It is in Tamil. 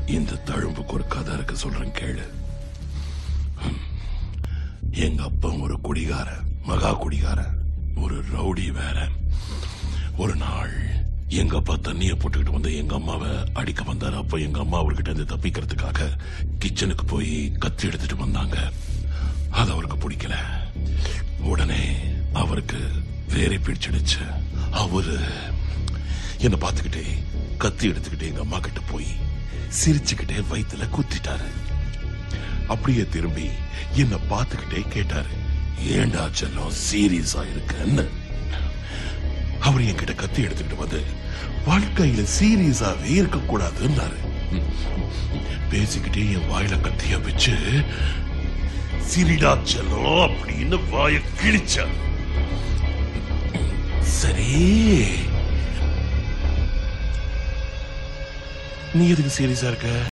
இந்த தழும்புக்கு ஒரு கதை இருக்கு சொல்றேன் கேளு எங்க அப்பா ஒரு குடிகாரன் மகா குடிகாரன் ஒரு ரவுடி வேற ஒரு நாள் எங்க அப்பா தண்ணிய போட்டுக்கிட்டு வந்து எங்க அம்மாவை அடிக்க வந்தாரு அப்ப எங்க அம்மா அவர்கிட்ட இருந்து தப்பிக்கிறதுக்காக கிச்சனுக்கு போய் கத்தி எடுத்துட்டு வந்தாங்க அது அவருக்கு பிடிக்கல உடனே அவருக்கு வேரை பிடிச்சிடுச்சு அவரு என்ன பார்த்துக்கிட்டே கத்தி எடுத்துக்கிட்டே எங்க அம்மா கிட்ட போய் சிரிச்சுக்கிட்டே வயித்துல குத்திட்டாரு அப்படியே திரும்பி என்ன பார்த்துக்கிட்டே கேட்டாரு ஏண்டா செல்லம் சீரியஸா இருக்கன்னு அவர் என்கிட்ட கத்தி எடுத்துக்கிட்டு வந்து வாழ்க்கையில சீரியஸாவே இருக்க கூடாதுன்னாரு பேசிக்கிட்டே என் வாயில கத்திய வச்சு சிரிடா செல்லம் அப்படின்னு வாய கிழிச்சார் சரி நீ எதுக்கு சீரியஸா இருக்க